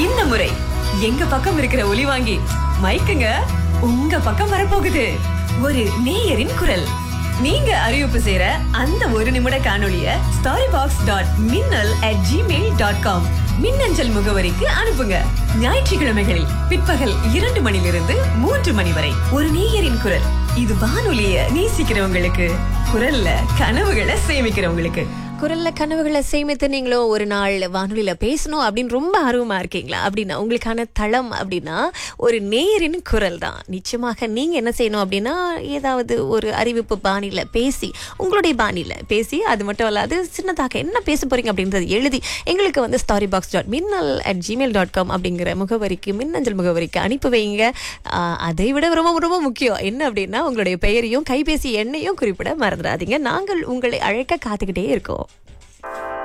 இந்த முறை எங்க பக்கம் இருக்கிற ஒலி வாங்கி மைக்குங்க உங்க பக்கம் வரப்போகுது ஒரு நேயரின் குரல் நீங்க அறிவிப்பு செய்யற அந்த ஒரு நிமிட காணொளிய story box dot Minnal at Gmail dot com மின்னஞ்சல் முகவரிக்கு அனுப்புங்க ஞாயிற்றுக்கிழமைகளில் பிற்பகல் இரண்டு மணிலிருந்து மூன்று மணி வரை ஒரு நேயரின் குரல் இது வானொலிய நேசிக்கிறவங்களுக்கு குரல்ல கனவுகளை சேமிக்கிறவங்களுக்கு குரல்ல கனவுகளை சேமித்து நீங்களும் ஒரு நாள் வானொலியில பேசணும் அப்படின்னு ரொம்ப ஆர்வமா இருக்கீங்களா அப்படின்னா உங்களுக்கான தளம் அப்படின்னா ஒரு நேரின் குரல் தான் நிச்சயமாக நீங்க என்ன செய்யணும் அப்படின்னா ஏதாவது ஒரு அறிவிப்பு பாணியில பேசி உங்களுடைய பாணியில பேசி அது மட்டும் இல்லாது சின்னதாக என்ன பேச போறீங்க அப்படின்றது எழுதி எங்களுக்கு வந்து story box dot Minnal at Gmail dot com அப்படிங்கிற முகவரிக்கு மின்னஞ்சல் முகவரிக்கு அனுப்பி வைங்க ஆஹ், அதை விட ரொம்ப ரொம்ப முக்கியம் என்ன அப்படின்னா உங்களுடைய பெயரையும் கைபேசி எண்ணையும் குறிப்பிட மறந்துடாதீங்க நாங்கள் உங்களை அழைக்க காத்துக்கிட்டே இருக்கோம்